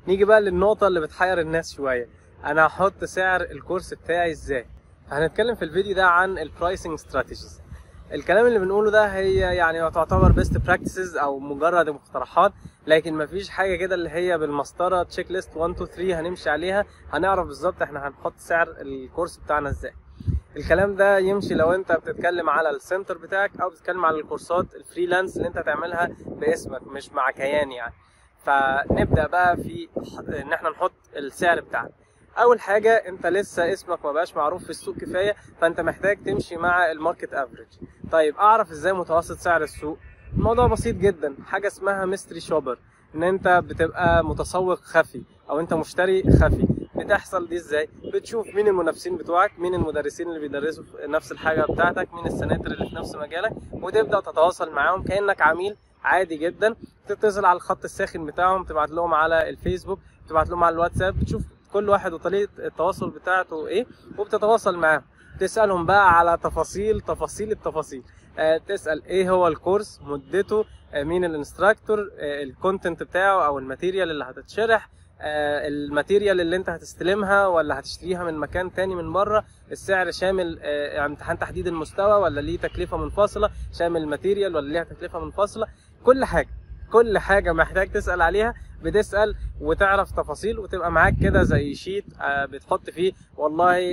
نيجي بقى للنقطه اللي بتحير الناس شويه انا هحط سعر الكورس بتاعي ازاي هنتكلم في الفيديو ده عن البرايسنج استراتيجيز الكلام اللي بنقوله ده هي يعني تعتبر بيست براكتسز او مجرد مقترحات لكن مفيش حاجه كده اللي هي بالمسطره تشيك ليست 1 2 3 هنمشي عليها هنعرف بالظبط احنا هنحط سعر الكورس بتاعنا ازاي الكلام ده يمشي لو انت بتتكلم على السنتر بتاعك او بتتكلم على الكورسات الفريلانس اللي انت هتعملها باسمك مش مع كيان يعني فنبدا بقى في ان احنا نحط السعر بتاعنا اول حاجه انت لسه اسمك ما بقاش معروف في السوق كفايه فانت محتاج تمشي مع الماركت افريج طيب اعرف ازاي متوسط سعر السوق الموضوع بسيط جدا حاجه اسمها ميستري شوبر ان انت بتبقى متسوق خفي او انت مشتري خفي بتحصل دي ازاي بتشوف مين المنافسين بتوعك مين المدرسين اللي بيدرسوا نفس الحاجه بتاعتك مين السناتر اللي في نفس مجالك وتبدا تتواصل معاهم كانك عميل عادي جدا تتصل على الخط الساخن بتاعهم تبعت لهم على الفيسبوك تبعت لهم على الواتساب بتشوف كل واحد وطريقه التواصل بتاعته ايه وبتتواصل معاهم تسالهم بقى على تفاصيل تفاصيل التفاصيل آه تسال ايه هو الكورس مدته آه مين الانستراكتور آه الكونتنت بتاعه او الماتيريال اللي هتتشرح آه الماتيريال اللي انت هتستلمها ولا هتشتريها من مكان تاني من بره السعر شامل آه امتحان تحديد المستوى ولا ليه تكلفه منفصله شامل الماتيريال ولا ليها تكلفه منفصله كل حاجه كل حاجه محتاج تسال عليها بتسال وتعرف تفاصيل وتبقى معاك كده زي شيت بتحط فيه والله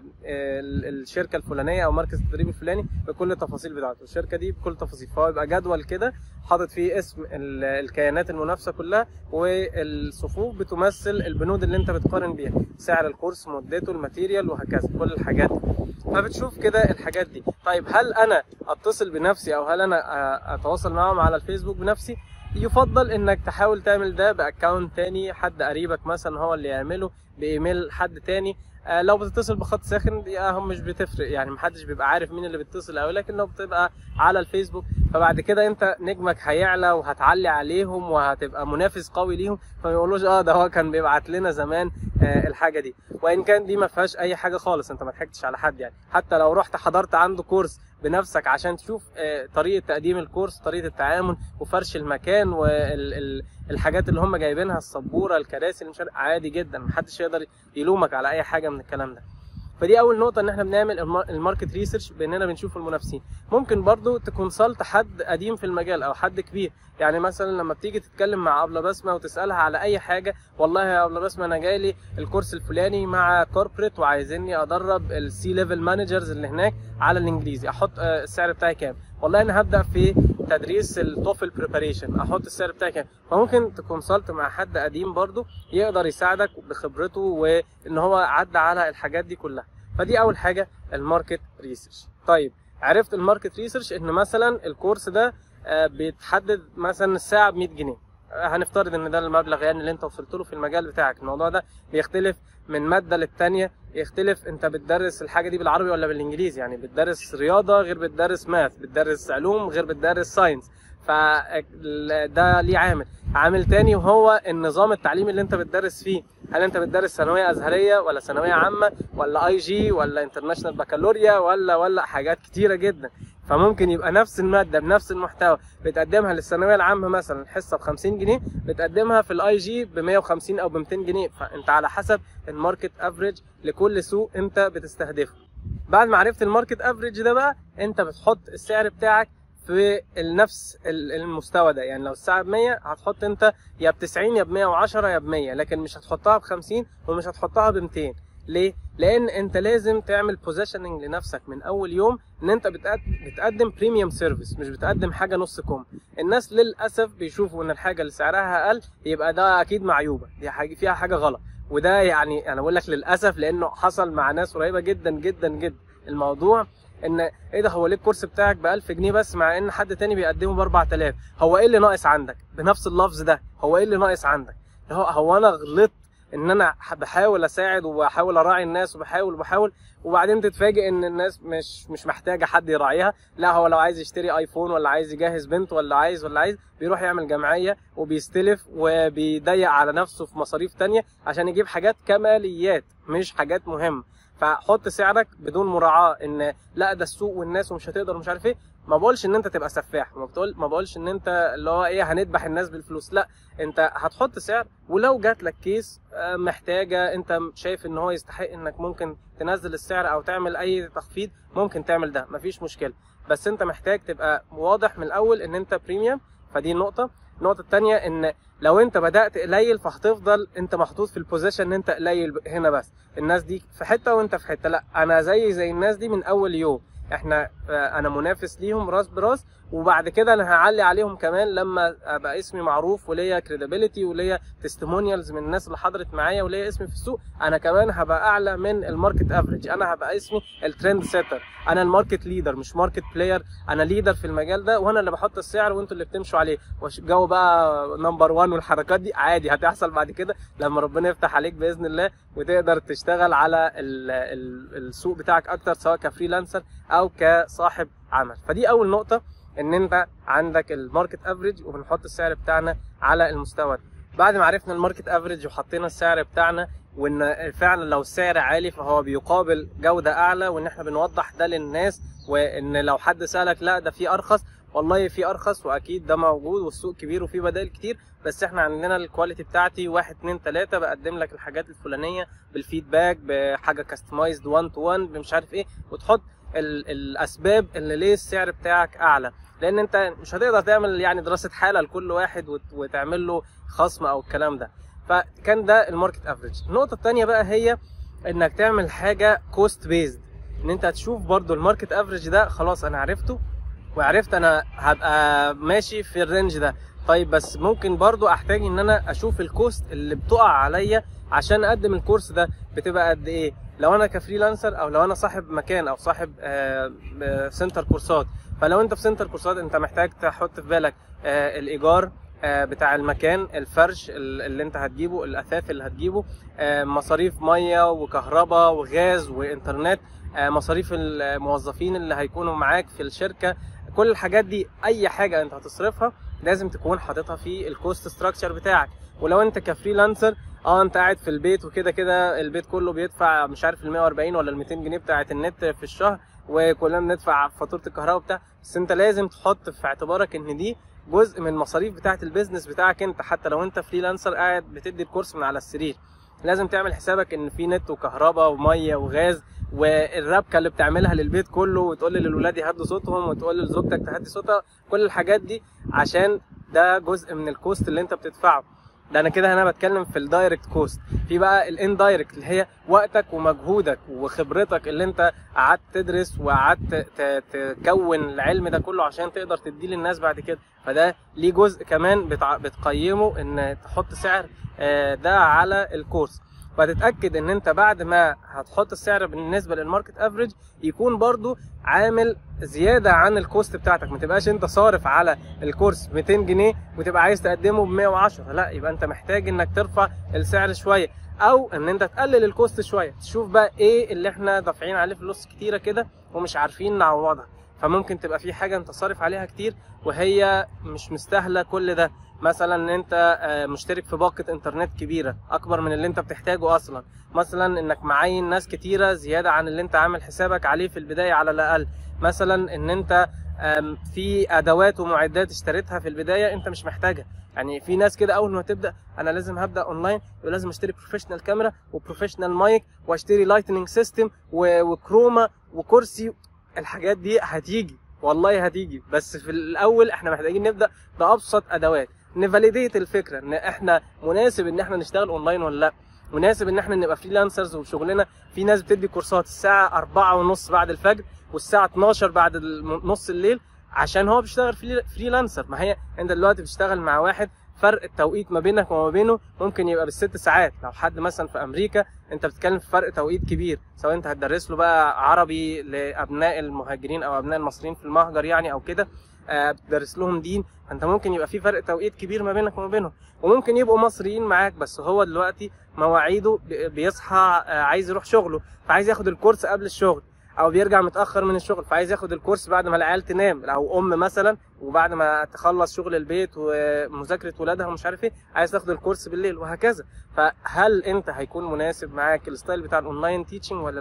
الشركه الفلانيه او مركز التدريب الفلاني بكل التفاصيل بتاعته الشركه دي بكل التفاصيل فهو يبقى جدول كده حاطط فيه اسم الكيانات المنافسه كلها والصفوف بتمثل البنود اللي انت بتقارن بيها سعر الكورس مدته الماتيريال وهكذا كل الحاجات دي فبتشوف كده الحاجات دي طيب هل انا اتصل بنفسي او هل انا اتواصل معاهم على الفيسبوك بنفسي يفضل انك تحاول تعمل ده باكونت تاني حد قريبك مثلا هو اللي يعمله بايميل حد تاني آه لو بتتصل بخط ساخن دي هم مش بتفرق يعني محدش بيبقى عارف مين اللي بيتصل او لكن لو بتبقى على الفيسبوك فبعد كده انت نجمك هيعلى وهتعلي عليهم وهتبقى منافس قوي ليهم فما يقولوش اه ده هو كان بيبعت لنا زمان آه الحاجه دي وان كان دي ما فيهاش اي حاجه خالص انت ما ضحكتش على حد يعني حتى لو رحت حضرت عنده كورس بنفسك عشان تشوف طريقه تقديم الكورس طريقه التعامل وفرش المكان والحاجات اللي هم جايبينها السبوره الكراسي اللي مش عادي جدا محدش يقدر يلومك على اي حاجه من الكلام ده فدي اول نقطه ان احنا بنعمل الماركت ريسيرش باننا بنشوف المنافسين ممكن برضو تكونسلت حد قديم في المجال او حد كبير يعني مثلا لما بتيجي تتكلم مع ابله بسمه وتسالها على اي حاجه والله يا ابله بسمه انا جاي لي الكورس الفلاني مع كوربريت وعايزيني ادرب السي ليفل مانجرز اللي هناك على الانجليزي احط السعر بتاعي كام والله انا هبدا في تدريس التوفل بريباريشن احط السعر بتاعي كام فممكن تكونسلت مع حد قديم برضو يقدر يساعدك بخبرته وان هو عدى على الحاجات دي كلها فدي اول حاجه الماركت ريسيرش طيب عرفت الماركت ريسيرش ان مثلا الكورس ده بيتحدد مثلا الساعه ب 100 جنيه هنفترض ان ده المبلغ يعني اللي انت وصلت له في المجال بتاعك الموضوع ده بيختلف من ماده للتانيه يختلف انت بتدرس الحاجه دي بالعربي ولا بالانجليزي يعني بتدرس رياضه غير بتدرس ماث بتدرس علوم غير بتدرس ساينس فده ليه عامل عامل تاني وهو النظام التعليمي اللي انت بتدرس فيه هل انت بتدرس ثانويه ازهريه ولا ثانويه عامه ولا اي جي ولا انترناشونال بكالوريا ولا ولا حاجات كتيره جدا فممكن يبقى نفس الماده بنفس المحتوى بتقدمها للثانويه العامه مثلا الحصه ب 50 جنيه بتقدمها في الاي جي ب 150 او ب 200 جنيه فانت على حسب الماركت افريج لكل سوق انت بتستهدفه بعد ما عرفت الماركت افريج ده بقى انت بتحط السعر بتاعك في نفس المستوى ده يعني لو الساعه ب 100 هتحط انت يا ب 90 يا ب 110 يا ب 100 لكن مش هتحطها ب 50 ومش هتحطها ب 200 ليه؟ لان انت لازم تعمل بوزيشننج لنفسك من اول يوم ان انت بتقدم بريميوم سيرفيس مش بتقدم حاجه نص كم الناس للاسف بيشوفوا ان الحاجه اللي سعرها اقل يبقى ده اكيد معيوبه دي حاجه فيها حاجه غلط وده يعني انا بقول لك للاسف لانه حصل مع ناس قريبه جدا جدا جدا الموضوع ان ايه ده هو ليه الكورس بتاعك ب 1000 جنيه بس مع ان حد تاني بيقدمه ب 4000 هو ايه اللي ناقص عندك بنفس اللفظ ده هو ايه اللي ناقص عندك هو هو انا غلطت ان انا بحاول اساعد وبحاول اراعي الناس وبحاول وبحاول وبعدين تتفاجئ ان الناس مش مش محتاجه حد يراعيها لا هو لو عايز يشتري ايفون ولا عايز يجهز بنت ولا عايز ولا عايز بيروح يعمل جمعيه وبيستلف وبيضيق على نفسه في مصاريف تانية عشان يجيب حاجات كماليات مش حاجات مهمه فحط سعرك بدون مراعاه ان لا ده السوق والناس ومش هتقدر ومش عارف ايه ما بقولش ان انت تبقى سفاح ما بتقول ما بقولش ان انت اللي هو ايه هنذبح الناس بالفلوس لا انت هتحط سعر ولو جات لك كيس آه، محتاجه انت شايف ان هو يستحق انك ممكن تنزل السعر او تعمل اي تخفيض ممكن تعمل ده مفيش مشكله بس انت محتاج تبقى واضح من الاول ان انت بريميوم فدي نقطه النقطه الثانيه ان لو انت بدات قليل فهتفضل انت محطوط في البوزيشن ان انت قليل هنا بس الناس دي في حته وانت في حته لا انا زي زي الناس دي من اول يوم احنا آه، انا منافس ليهم راس براس وبعد كده انا هعلي عليهم كمان لما ابقى اسمي معروف وليا كريديبيليتي وليا تستيمونيالز من الناس اللي حضرت معايا وليا اسمي في السوق انا كمان هبقى اعلى من الماركت افريج انا هبقى اسمي الترند سيتر انا الماركت ليدر مش ماركت بلاير انا ليدر في المجال ده وانا اللي بحط السعر وانتوا اللي بتمشوا عليه جو بقى نمبر 1 والحركات دي عادي هتحصل بعد كده لما ربنا يفتح عليك باذن الله وتقدر تشتغل على ال ال السوق بتاعك اكتر سواء كفريلانسر او كصاحب عمل فدي اول نقطه ان انت عندك الماركت افريج وبنحط السعر بتاعنا على المستوى ده. بعد ما عرفنا الماركت افريج وحطينا السعر بتاعنا وان فعلا لو السعر عالي فهو بيقابل جوده اعلى وان احنا بنوضح ده للناس وان لو حد سالك لا ده في ارخص والله في ارخص واكيد ده موجود والسوق كبير وفي بدائل كتير بس احنا عندنا الكواليتي بتاعتي واحد اتنين تلاته بقدم لك الحاجات الفلانيه بالفيدباك بحاجه كاستمايزد 1 تو 1 مش عارف ايه وتحط ال- الاسباب اللي ليه السعر بتاعك اعلى لان انت مش هتقدر تعمل يعني دراسه حاله لكل واحد وت- وتعمل له خصم او الكلام ده فكان ده الماركت افريج النقطه الثانيه بقى هي انك تعمل حاجه كوست بيزد ان انت هتشوف برضو الماركت افريج ده خلاص انا عرفته وعرفت انا هبقى ماشي في الرينج ده طيب بس ممكن برضو احتاج ان انا اشوف الكوست اللي بتقع عليا عشان اقدم الكورس ده بتبقى قد ايه لو انا كفريلانسر او لو انا صاحب مكان او صاحب آه، آه، سنتر كورسات فلو انت في سنتر كورسات انت محتاج تحط في بالك آه، الايجار آه، بتاع المكان الفرش ال- اللي انت هتجيبه الاثاث اللي هتجيبه آه، مصاريف ميه وكهرباء وغاز وانترنت آه، مصاريف الموظفين اللي هيكونوا معاك في الشركه كل الحاجات دي اي حاجه انت هتصرفها لازم تكون حاططها في الكوست ستراكشر بتاعك ولو انت كفريلانسر اه انت قاعد في البيت وكده كده البيت كله بيدفع مش عارف ال 140 ولا ال 200 جنيه بتاعه النت في الشهر وكلنا بندفع فاتوره الكهرباء بتاع بس انت لازم تحط في اعتبارك ان دي جزء من المصاريف بتاعه البيزنس بتاعك انت حتى لو انت فريلانسر قاعد بتدي الكورس من على السرير لازم تعمل حسابك ان في نت وكهرباء وميه وغاز والربكه اللي بتعملها للبيت كله وتقول للولاد يهدوا صوتهم وتقول لزوجتك تهدي صوتها كل الحاجات دي عشان ده جزء من الكوست اللي انت بتدفعه ده انا كده انا بتكلم في الدايركت كوست في بقى الاندايركت اللي هي وقتك ومجهودك وخبرتك اللي انت قعدت تدرس وقعدت ت- تكون العلم ده كله عشان تقدر تديه للناس بعد كده فده ليه جزء كمان بتع- بتقيمه ان تحط سعر آه، ده على الكورس فتتاكد ان انت بعد ما هتحط السعر بالنسبه للماركت افريج يكون برضو عامل زياده عن الكوست بتاعتك ما تبقاش انت صارف على الكورس 200 جنيه وتبقى عايز تقدمه ب 110 لا يبقى انت محتاج انك ترفع السعر شويه او ان انت تقلل الكوست شويه تشوف بقى ايه اللي احنا دافعين عليه فلوس كتيره كده ومش عارفين نعوضها فممكن تبقى في حاجه انت صارف عليها كتير وهي مش مستاهله كل ده مثلا ان انت آه، مشترك في باقه انترنت كبيره اكبر من اللي انت بتحتاجه اصلا مثلا انك معين ناس كتيره زياده عن اللي انت عامل حسابك عليه في البدايه على الاقل مثلا ان انت آم، في ادوات ومعدات اشتريتها في البدايه انت مش محتاجها يعني في ناس كده اول ما تبدا انا لازم هبدا اونلاين ولازم اشتري بروفيشنال كاميرا وبروفيشنال مايك واشتري لايتنينج سيستم وكروما وكرسي الحاجات دي هتيجي والله هتيجي بس في الاول احنا محتاجين نبدا بابسط ادوات نفاليديت الفكره ان احنا مناسب ان احنا نشتغل اونلاين ولا لا مناسب ان احنا نبقى فريلانسرز وشغلنا في ناس بتدي كورسات الساعه 4 ونص بعد الفجر والساعه 12 بعد الم- نص الليل عشان هو بيشتغل فري- فريلانسر ما هي انت دلوقتي بتشتغل مع واحد فرق التوقيت ما بينك وما بينه ممكن يبقى بالست ساعات لو حد مثلا في امريكا انت بتتكلم في فرق توقيت كبير سواء انت هتدرس له بقى عربي لابناء المهاجرين او ابناء المصريين في المهجر يعني او كده آه، بتدرس لهم دين فانت ممكن يبقى في فرق توقيت كبير ما بينك وما بينهم وممكن يبقوا مصريين معاك بس هو دلوقتي مواعيده بي- بيصحى آه، عايز يروح شغله فعايز ياخد الكورس قبل الشغل او بيرجع متاخر من الشغل فعايز ياخد الكورس بعد ما العيال تنام او ام مثلا وبعد ما تخلص شغل البيت ومذاكره ولادها ومش عارف ايه عايز تاخد الكورس بالليل وهكذا فهل انت هيكون مناسب معاك الستايل بتاع الاونلاين تيتشنج ولا لا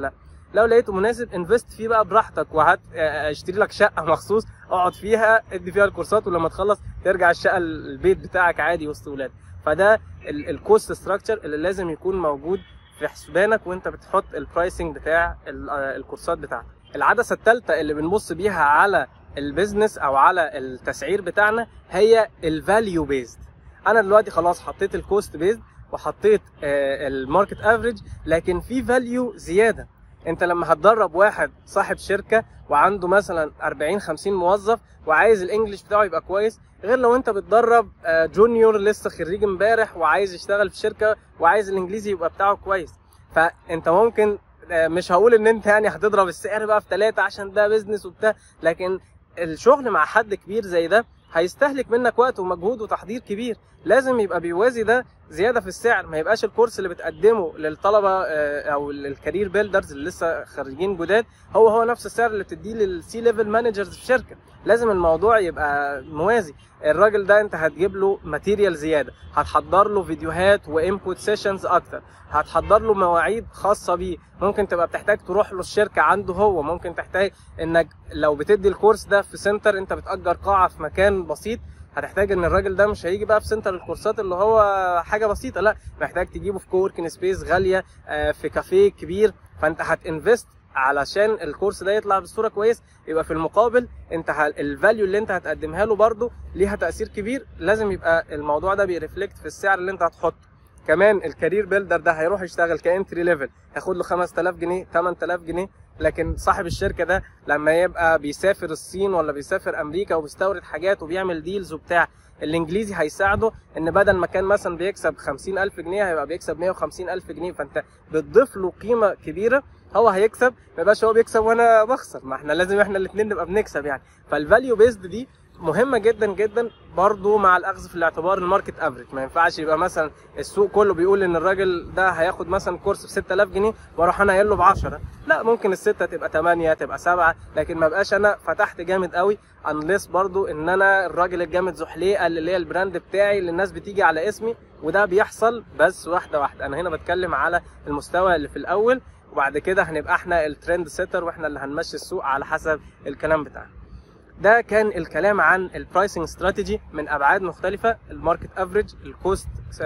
لو لقيته مناسب انفست فيه بقى براحتك وهات آه، اشتري لك شقه مخصوص اقعد فيها ادي فيها الكورسات ولما تخلص ترجع الشقه البيت بتاعك عادي وسط ولادك فده الكوست ستراكشر اللي لازم يكون موجود في حسبانك وانت بتحط البرايسنج بتاع ال- آه، الكورسات بتاعتك العدسه الثالثه اللي بنبص بيها على البيزنس او على التسعير بتاعنا هي الفاليو بيزد انا دلوقتي خلاص حطيت الكوست بيزد وحطيت الماركت افريج لكن في فاليو زياده انت لما هتدرب واحد صاحب شركه وعنده مثلا 40 50 موظف وعايز الانجليش بتاعه يبقى كويس غير لو انت بتدرب آه، جونيور لسه خريج امبارح وعايز يشتغل في شركه وعايز الانجليزي يبقى بتاعه كويس فانت ممكن آه، مش هقول ان انت يعني هتضرب السعر بقى في ثلاثة عشان ده بيزنس وبتاع لكن الشغل مع حد كبير زي ده هيستهلك منك وقت ومجهود وتحضير كبير لازم يبقى بيوازي ده زياده في السعر ما يبقاش الكورس اللي بتقدمه للطلبه آه، او الكارير بيلدرز اللي لسه خارجين جداد هو هو نفس السعر اللي بتديه للسي ليفل مانجرز في شركه لازم الموضوع يبقى موازي الراجل ده انت هتجيب له ماتيريال زياده هتحضر له فيديوهات وانبوت سيشنز اكتر هتحضر له مواعيد خاصه بيه ممكن تبقى بتحتاج تروح له الشركه عنده هو ممكن تحتاج انك لو بتدي الكورس ده في سنتر انت بتأجر قاعه في مكان بسيط هتحتاج ان الراجل ده مش هيجي بقى في سنتر الكورسات اللي هو حاجه بسيطه لا محتاج تجيبه في كوركن سبيس غاليه آه، في كافيه كبير فانت هتنفست علشان الكورس ده يطلع بصوره كويس يبقى في المقابل انت الفاليو اللي انت هتقدمها له برده ليها تاثير كبير لازم يبقى الموضوع ده بيرفلكت في السعر اللي انت هتحطه كمان الكارير بيلدر ده هيروح يشتغل كانتري ليفل هياخد له 5000 جنيه 8000 جنيه لكن صاحب الشركه ده لما يبقى بيسافر الصين ولا بيسافر امريكا وبيستورد حاجات وبيعمل ديلز وبتاع الانجليزي هيساعده ان بدل ما كان مثلا بيكسب 50000 جنيه هيبقى بيكسب 150000 جنيه فانت بتضيف له قيمه كبيره هو هيكسب ما يبقاش هو بيكسب وانا بخسر ما احنا لازم احنا الاثنين نبقى بنكسب يعني فالفاليو بيزد دي مهمه جدا جدا برضو مع الاخذ في الاعتبار الماركت افريج ما ينفعش يبقى مثلا السوق كله بيقول ان الراجل ده هياخد مثلا كورس ب 6000 جنيه واروح انا قايل له ب 10 لا ممكن السته تبقى 8 تبقى 7 لكن ما بقاش انا فتحت جامد قوي انليس برضو ان انا الراجل الجامد زحليقه اللي هي البراند بتاعي اللي الناس بتيجي على اسمي وده بيحصل بس واحده واحده انا هنا بتكلم على المستوى اللي في الاول وبعد كده هنبقى احنا الترند سيتر واحنا اللي هنمشي السوق على حسب الكلام بتاعنا ده كان الكلام عن البرايسنج استراتيجي من ابعاد مختلفه الماركت افريج الكوست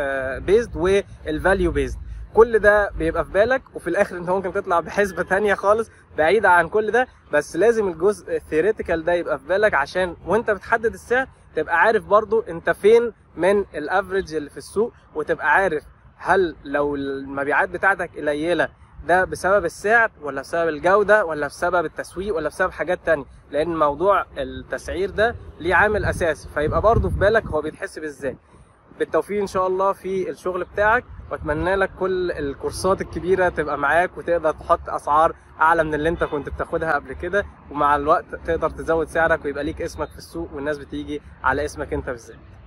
بيزد والفاليو بيزد كل ده بيبقى في بالك وفي الاخر انت ممكن تطلع بحسبه تانية خالص بعيده عن كل ده بس لازم الجزء الثيوريتيكال ده يبقى في بالك عشان وانت بتحدد السعر تبقى عارف برضو انت فين من الافريج اللي في السوق وتبقى عارف هل لو المبيعات بتاعتك قليله ده بسبب السعر ولا بسبب الجودة ولا بسبب التسويق ولا بسبب حاجات تانية لأن موضوع التسعير ده ليه عامل أساسي فيبقى برضه في بالك هو بيتحسب إزاي بالتوفيق إن شاء الله في الشغل بتاعك وأتمنى لك كل الكورسات الكبيرة تبقى معاك وتقدر تحط أسعار أعلى من اللي أنت كنت بتاخدها قبل كده ومع الوقت تقدر تزود سعرك ويبقى ليك اسمك في السوق والناس بتيجي على اسمك أنت بالذات